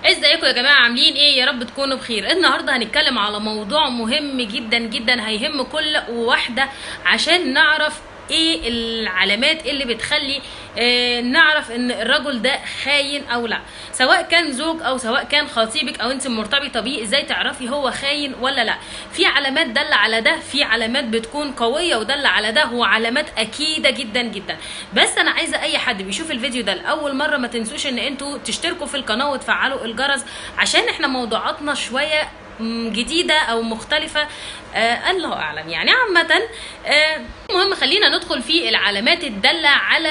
ازيكم يا جماعه عاملين ايه يا رب تكونوا بخير النهارده هنتكلم على موضوع مهم جدا جدا هيهم كل واحده عشان نعرف ايه العلامات اللي بتخلي آه نعرف ان الرجل ده خاين او لا سواء كان زوج او سواء كان خطيبك او انت مرتبطه بيه ازاي تعرفي هو خاين ولا لا في علامات دل على ده في علامات بتكون قويه ودل على ده هو علامات اكيده جدا جدا بس انا عايزه اي حد بيشوف الفيديو ده لاول مره ما تنسوش ان انتوا تشتركوا في القناه وتفعلوا الجرس عشان احنا موضوعاتنا شويه جديده او مختلفه آه الله اعلم يعني عامه آه المهم خلينا ندخل في العلامات الداله على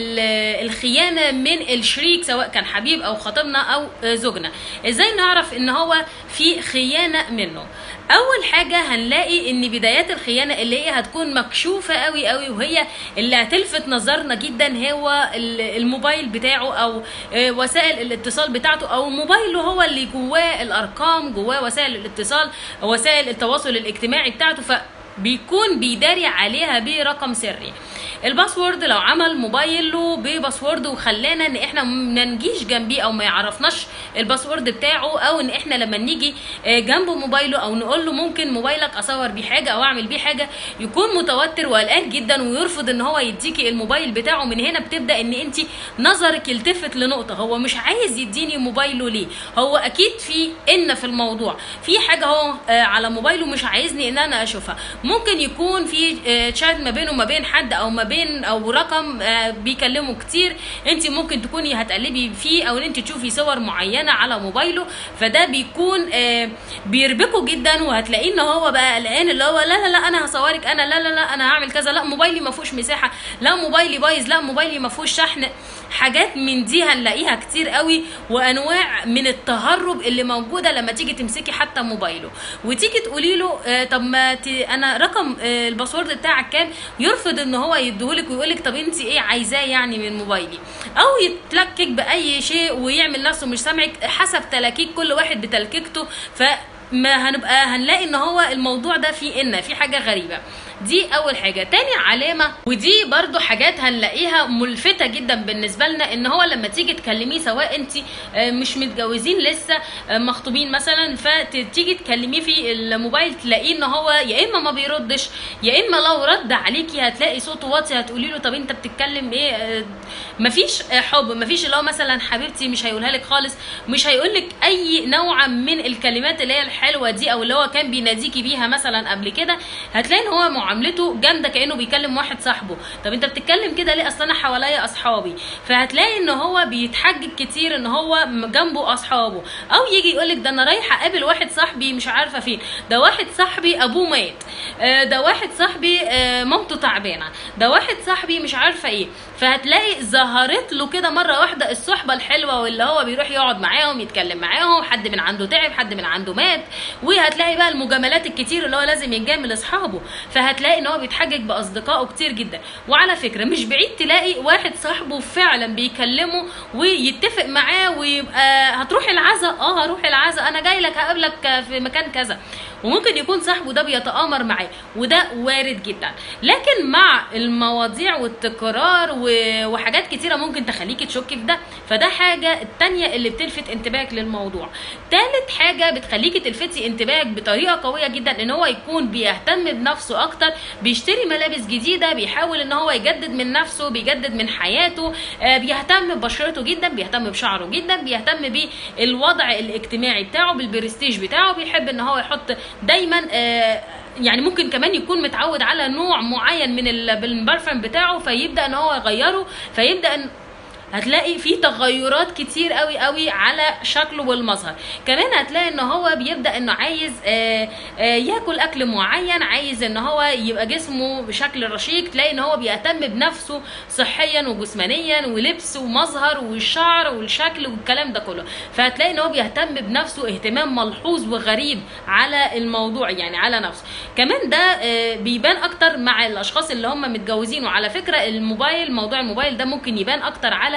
الخيانه من الشريك سواء كان حبيب او خطيبنا او آه زوجنا ازاي نعرف ان هو في خيانه منه اول حاجه هنلاقي ان بدايات الخيانه اللي هي هتكون مكشوفه قوي قوي وهي اللي هتلفت نظرنا جدا هو الموبايل بتاعه او وسائل الاتصال بتاعته او موبايله هو اللي جواه الارقام جواه وسائل الاتصال وسائل التواصل الاجتماعي بتاعته فبيكون بيداري عليها برقم سري الباسورد لو عمل موبايله بباسورد وخلانا ان احنا ما نجيش جنبيه او ما يعرفناش الباسورد بتاعه او ان احنا لما نيجي جنب موبايله او نقول له ممكن موبايلك اصور بيه حاجه او اعمل بيه حاجه يكون متوتر وقلقان جدا ويرفض ان هو يديكي الموبايل بتاعه من هنا بتبدا ان انت نظرك يلتفت لنقطه هو مش عايز يديني موبايله ليه هو اكيد في ان في الموضوع في حاجه هو على موبايله مش عايزني ان انا اشوفها ممكن يكون في تشات ما بينه وما بين حد او ما بين او رقم بيكلمه كتير انت ممكن تكوني هتقلبي فيه او ان انت تشوفي صور معينه على موبايله فده بيكون بيربكه جدا وهتلاقيه ان هو بقى قلقان اللي هو لا لا لا انا هصورك انا لا لا لا انا هعمل كذا لا موبايلي ما فيهوش مساحه لا موبايلي بايظ لا موبايلي ما فيهوش شحن حاجات من دي هنلاقيها كتير قوي وانواع من التهرب اللي موجوده لما تيجي تمسكي حتى موبايله وتيجي تقولي له آه طب ما ت... انا رقم آه الباسورد بتاعك كام يرفض ان هو يديهولك ويقولك طب انت ايه عايزاه يعني من موبايلي او يتلكك باي شيء ويعمل نفسه مش سامعك حسب تلاكيك كل واحد بتلكيكته ف ما هنبقى هنلاقي ان هو الموضوع ده فيه ان في حاجه غريبه دي اول حاجه تاني علامه ودي برضو حاجات هنلاقيها ملفته جدا بالنسبه لنا ان هو لما تيجي تكلميه سواء انت مش متجوزين لسه مخطوبين مثلا فتيجي تكلميه في الموبايل تلاقيه ان هو يا اما ما بيردش يا اما لو رد عليكي هتلاقي صوته واطي هتقولي له طب انت بتتكلم ايه مفيش حب مفيش اللي هو مثلا حبيبتي مش هيقولها لك خالص مش هيقول لك اي نوع من الكلمات اللي هي الحلوه دي او اللي هو كان بيناديكي بيها مثلا قبل كده هتلاقي ان هو معاملته جامده كانه بيكلم واحد صاحبه طب انت بتتكلم كده ليه اصل انا حواليا اصحابي فهتلاقي ان هو بيتحجج كتير ان هو جنبه اصحابه او يجي يقول لك ده انا رايحه اقابل واحد صاحبي مش عارفه فين ده واحد صاحبي ابوه مات ده واحد صاحبي مامته تعبانه ده واحد صاحبي مش عارفه ايه فهتلاقي ظهرت له كده مره واحده الصحبه الحلوه واللي هو بيروح يقعد معاهم يتكلم معاهم حد من عنده تعب حد من عنده مات وهتلاقي بقى المجاملات الكتير اللي هو لازم يتجامل اصحابه فهتلاقي ان هو بيتحجج باصدقائه كتير جدا وعلى فكره مش بعيد تلاقي واحد صاحبه فعلا بيكلمه ويتفق معاه ويبقى هتروح العزا اه هروح العزا انا جاي لك هقابلك في مكان كذا وممكن يكون صاحبه ده بيتآمر معاه وده وارد جدا لكن مع المواضيع والتكرار وحاجات كتيرة ممكن تخليكي تشكي في ده فده حاجة التانية اللي بتلفت انتباهك للموضوع تالت حاجة بتخليكي تلفتي انتباهك بطريقة قوية جدا ان هو يكون بيهتم بنفسه اكتر بيشتري ملابس جديدة بيحاول ان هو يجدد من نفسه بيجدد من حياته آه بيهتم ببشرته جدا بيهتم بشعره جدا بيهتم بالوضع الاجتماعي بتاعه بالبرستيج بتاعه بيحب ان هو يحط دايما آه يعني ممكن كمان يكون متعود على نوع معين من البرفان بتاعه فيبدا ان هو يغيره فيبدا ان هتلاقي في تغيرات كتير قوي قوي على شكله والمظهر كمان هتلاقي ان هو بيبدا انه عايز آآ آآ ياكل اكل معين عايز ان هو يبقى جسمه بشكل رشيق تلاقي ان هو بيهتم بنفسه صحيا وجسمانيا ولبس ومظهر والشعر والشكل والكلام ده كله فهتلاقي ان هو بيهتم بنفسه اهتمام ملحوظ وغريب على الموضوع يعني على نفسه كمان ده بيبان اكتر مع الاشخاص اللي هم متجوزين وعلى فكره الموبايل موضوع الموبايل ده ممكن يبان اكتر على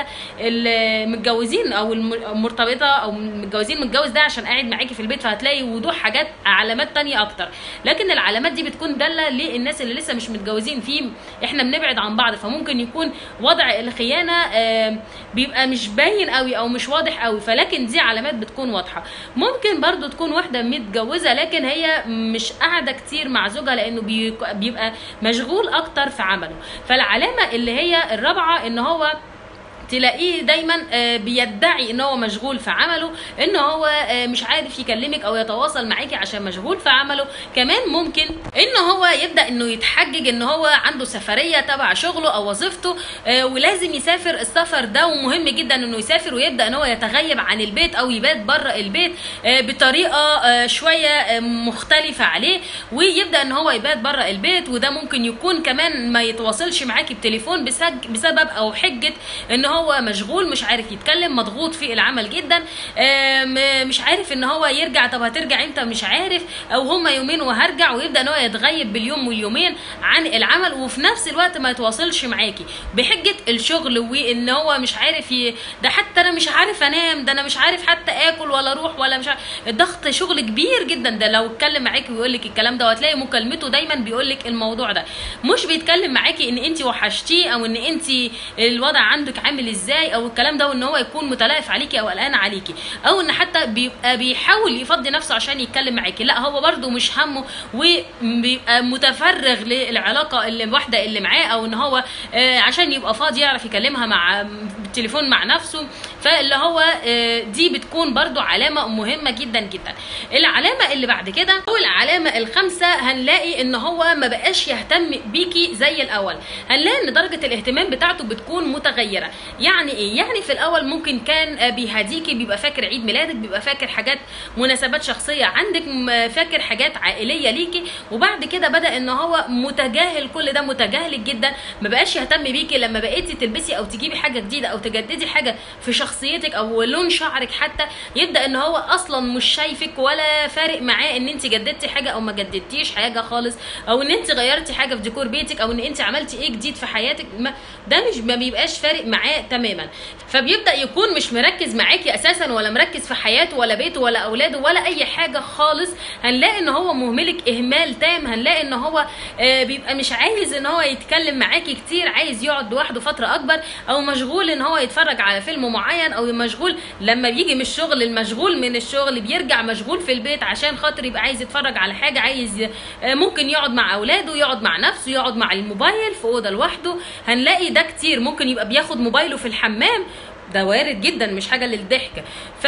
المتجوزين او الم- المرتبطه او متجوزين متجوز ده عشان قاعد معاكي في البيت فهتلاقي وضوح حاجات علامات تانية اكتر لكن العلامات دي بتكون داله للناس اللي لسه مش متجوزين في احنا بنبعد عن بعض فممكن يكون وضع الخيانه آه، بيبقى مش باين قوي او مش واضح قوي فلكن دي علامات بتكون واضحه ممكن برضو تكون واحده متجوزه لكن هي مش قاعده كتير مع زوجها لانه بيك- بيبقى مشغول اكتر في عمله فالعلامه اللي هي الرابعه ان هو تلاقيه دايما آه، بيدعي ان هو مشغول في عمله ان هو آه، مش عارف يكلمك او يتواصل معاكي عشان مشغول في عمله كمان ممكن ان هو يبدا انه يتحجج ان هو عنده سفريه تبع شغله او وظيفته آه، ولازم يسافر السفر ده ومهم جدا انه يسافر ويبدا ان هو يتغيب عن البيت او يبات بره البيت آه، بطريقه آه، شويه آه، مختلفه عليه ويبدا ان هو يبات بره البيت وده ممكن يكون كمان ما يتواصلش معاكي بتليفون بسج- بسبب او حجه ان هو مشغول مش عارف يتكلم مضغوط في العمل جدا آم، مش عارف ان هو يرجع طب هترجع امتى مش عارف او هما يومين وهرجع ويبدا ان هو يتغيب باليوم واليومين عن العمل وفي نفس الوقت ما يتواصلش معاكي بحجه الشغل وان هو مش عارف ي... ده حتى انا مش عارف انام ده انا مش عارف حتى اكل ولا اروح ولا مش عارف الضغط شغل كبير جدا ده لو اتكلم معاكي ويقول لك الكلام ده وهتلاقي مكالمته دايما بيقول لك الموضوع ده مش بيتكلم معاكي ان انت وحشتيه او ان انت الوضع عندك عامل ازاي او الكلام ده وان هو يكون متلائف عليكي او قلقان عليكي او ان حتى بيبقى بيحاول يفضي نفسه عشان يتكلم معاكي لا هو برده مش همه وبيبقى متفرغ للعلاقه اللي واحده اللي معاه او ان هو آه، عشان يبقى فاضي يعرف يكلمها مع بالتليفون مع نفسه فاللي هو آه، دي بتكون برضو علامه مهمه جدا جدا العلامه اللي بعد كده او العلامه الخامسه هنلاقي ان هو ما بقاش يهتم بيكي زي الاول هنلاقي ان درجه الاهتمام بتاعته بتكون متغيره يعني ايه يعني في الاول ممكن كان آه، بيهديكي بيبقى فاكر عيد ميلادك بيبقى فاكر حاجات مناسبات شخصيه عندك م- فاكر حاجات عائليه ليكي وبعد كده بدا ان هو متجاهل كل ده متجاهلك جدا ما بقاش يهتم بيكي لما بقيتي تلبسي او تجيبي حاجه جديده او تجددي حاجه في شخصيتك او لون شعرك حتى يبدا ان هو اصلا مش شايفك ولا فارق معاه ان انت جددتي حاجه او ما جددتيش حاجه خالص او ان انت غيرتي حاجه في ديكور بيتك او ان انت عملتي ايه جديد في حياتك ما ده مش ما بيبقاش فارق معاه تماما فبيبدا يكون مش مركز معاكي اساسا ولا مركز في حياته ولا بيته ولا اولاده ولا اي حاجه خالص هنلاقي ان هو مهملك اهمال تام هنلاقي ان هو آه، بيبقى مش عايز ان هو يتكلم معاكي كتير عايز يقعد لوحده فتره اكبر او مشغول ان هو يتفرج على فيلم معين او مشغول لما بيجي من الشغل المشغول من الشغل بيرجع مشغول في البيت عشان خاطر يبقى عايز يتفرج على حاجه عايز آه، ممكن يقعد مع اولاده يقعد مع نفسه يقعد مع الموبايل في اوضه لوحده هنلاقي ده كتير ممكن يبقى بياخد موبايله في الحمام ده وارد جدا مش حاجه للضحك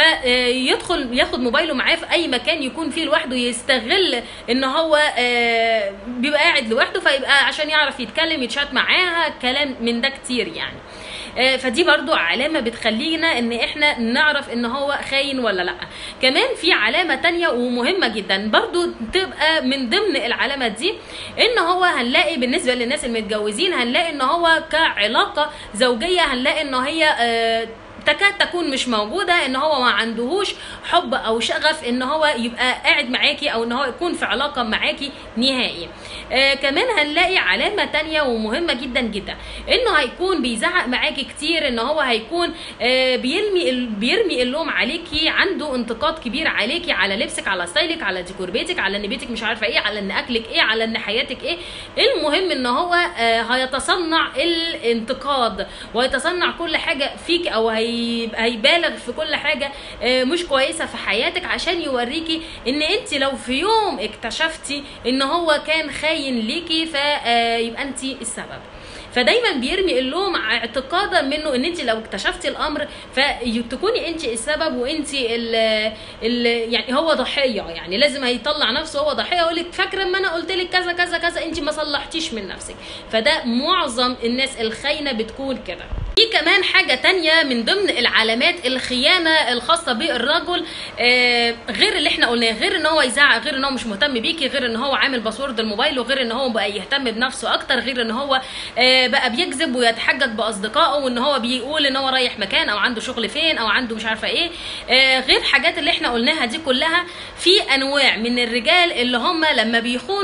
فيدخل ياخد موبايله معاه في اي مكان يكون فيه لوحده يستغل ان هو آه، بيبقى قاعد لوحده فيبقى عشان يعرف يتكلم يتشات معاها كلام من ده كتير يعني آه، فدي برضو علامة بتخلينا ان احنا نعرف ان هو خاين ولا لا كمان في علامة تانية ومهمة جدا برضو تبقى من ضمن العلامات دي ان هو هنلاقي بالنسبة للناس المتجوزين هنلاقي ان هو كعلاقة زوجية هنلاقي ان هي آه، تكاد تكون مش موجوده ان هو ما عندهوش حب او شغف ان هو يبقى قاعد معاكي او ان هو يكون في علاقه معاكي نهائي آه كمان هنلاقي علامه تانية ومهمه جدا جدا انه هيكون بيزعق معاكي كتير ان هو هيكون آه بيرمي ال- بيرمي اللوم عليكي عنده انتقاد كبير عليكي على لبسك على ستايلك على ديكور بيتك على ان بيتك مش عارفه ايه على ان اكلك ايه على ان حياتك ايه المهم ان هو آه هيتصنع الانتقاد وهيتصنع كل حاجه فيك او هي هيبالغ في كل حاجه آه، مش كويسه في حياتك عشان يوريكي ان انت لو في يوم اكتشفتي ان هو كان خاين ليكي فيبقى انت السبب فدايما بيرمي اللوم اعتقادا منه ان انت لو اكتشفتي الامر فتكوني انت السبب وانت ال ال يعني هو ضحيه يعني لازم هيطلع نفسه هو ضحيه يقول لك فاكره ما انا قلت لك كذا كذا كذا انت ما صلحتيش من نفسك فده معظم الناس الخاينه بتكون كده في كمان حاجة تانية من ضمن العلامات الخيانة الخاصة بالرجل آه غير اللي احنا قلناه غير ان هو يزعق غير ان هو مش مهتم بيكي غير ان هو عامل باسورد الموبايل وغير ان هو بقى يهتم بنفسه اكتر غير ان هو آه بقى بيكذب ويتحجج باصدقائه وان هو بيقول ان هو رايح مكان او عنده شغل فين او عنده مش عارفة ايه آه غير حاجات اللي احنا قلناها دي كلها في انواع من الرجال اللي هم لما بيخونوا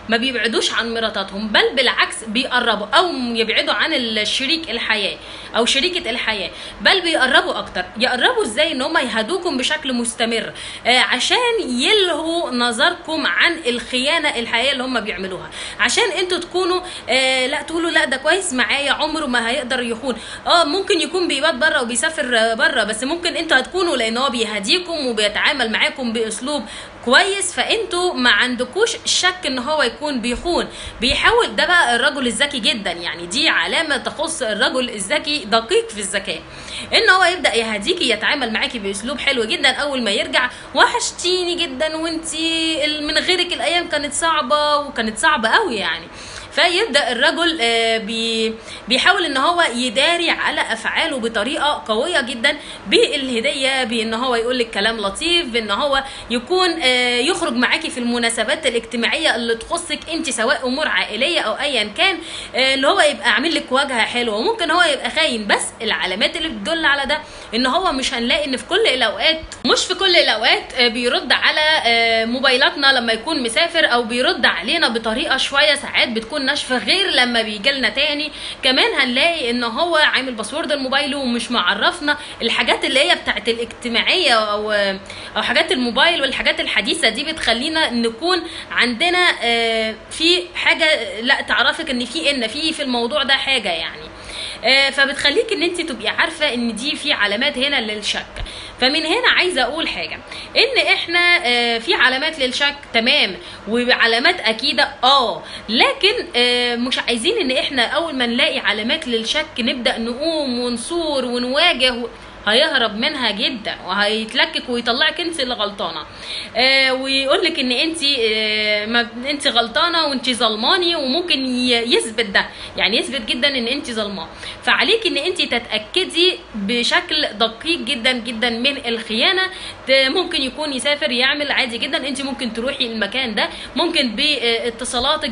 ما بيبعدوش عن مراتاتهم بل بالعكس بيقربوا او يبعدوا عن الشريك الحياه او شريكه الحياه بل بيقربوا اكتر يقربوا ازاي ان هم يهدوكم بشكل مستمر آه عشان يلهوا نظركم عن الخيانه الحقيقيه اللي هم بيعملوها عشان انتوا تكونوا آه لا تقولوا لا ده كويس معايا عمره ما هيقدر يخون اه ممكن يكون بيبات بره وبيسافر بره بس ممكن انتوا هتكونوا لان هو بيهديكم وبيتعامل معاكم باسلوب كويس فانتوا ما عندكوش شك ان هو يكون بيخون بيحاول ده بقى الرجل الذكي جدا يعني دي علامه تخص الرجل الذكي دقيق في الذكاء ان هو يبدا يهديكي يتعامل معاكي باسلوب حلو جدا اول ما يرجع وحشتيني جدا وانتي من غيرك الايام كانت صعبه وكانت صعبه قوي يعني فيبدا الرجل آه، بي بيحاول ان هو يداري على افعاله بطريقه قويه جدا بالهديه بان هو يقول لك كلام لطيف بان هو يكون آه، يخرج معاكي في المناسبات الاجتماعيه اللي تخصك انت سواء امور عائليه او ايا كان آه، اللي هو يبقى عامل لك واجهه حلوه وممكن هو يبقى خاين بس العلامات اللي بتدل على ده ان هو مش هنلاقي ان في كل الاوقات مش في كل الاوقات بيرد على موبايلاتنا لما يكون مسافر او بيرد علينا بطريقه شويه ساعات بتكون ناشفه غير لما بيجي لنا تاني كمان هنلاقي ان هو عامل باسورد الموبايل ومش معرفنا الحاجات اللي هي بتاعت الاجتماعيه او او حاجات الموبايل والحاجات الحديثه دي بتخلينا نكون عندنا آه، في حاجه لا تعرفك ان في ان في في الموضوع ده حاجه يعني آه، فبتخليك ان انت تبقي عارفه ان دي في علامات هنا للشك فمن هنا عايزه اقول حاجه ان احنا آه، في علامات للشك تمام وعلامات اكيده اه لكن آه، مش عايزين ان احنا اول ما نلاقي علامات للشك نبدا نقوم ونصور ونواجه هيهرب منها جدا وهيتلكك ويطلعك انت اللي غلطانه آه ويقول لك ان انت آه ما انت غلطانه وانت ظلماني وممكن يثبت ده يعني يثبت جدا ان انت ظلماه فعليك ان انت تتاكدي بشكل دقيق جدا جدا من الخيانه ممكن يكون يسافر يعمل عادي جدا انت ممكن تروحي المكان ده ممكن باتصالاتك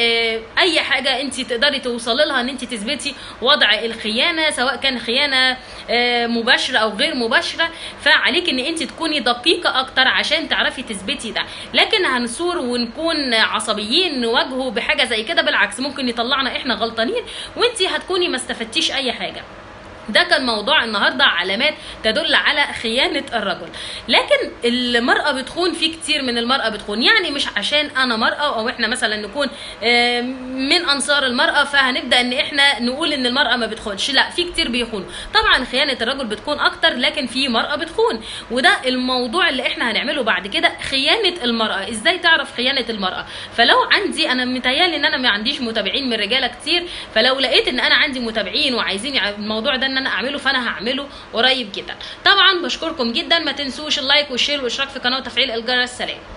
باي حاجه انت تقدري توصلي لها ان انت تثبتي وضع الخيانه سواء كان خيانه مباشره مباشره او غير مباشره فعليك ان انت تكوني دقيقه اكتر عشان تعرفي تثبتي ده لكن هنثور ونكون عصبيين نواجهه بحاجه زي كده بالعكس ممكن يطلعنا احنا غلطانين وانت هتكوني ما استفدتيش اي حاجه ده كان موضوع النهارده علامات تدل على خيانه الرجل لكن المراه بتخون في كتير من المراه بتخون يعني مش عشان انا مراه او احنا مثلا نكون من انصار المراه فهنبدا ان احنا نقول ان المراه ما بتخونش لا في كتير بيخونوا طبعا خيانه الرجل بتكون اكتر لكن في مراه بتخون وده الموضوع اللي احنا هنعمله بعد كده خيانه المراه ازاي تعرف خيانه المراه فلو عندي انا متهيالي ان انا ما عنديش متابعين من رجاله كتير فلو لقيت ان انا عندي متابعين وعايزين الموضوع ده ان انا اعمله فانا هعمله قريب جدا طبعا بشكركم جدا ما تنسوش اللايك والشير والاشتراك في القناه وتفعيل الجرس سلام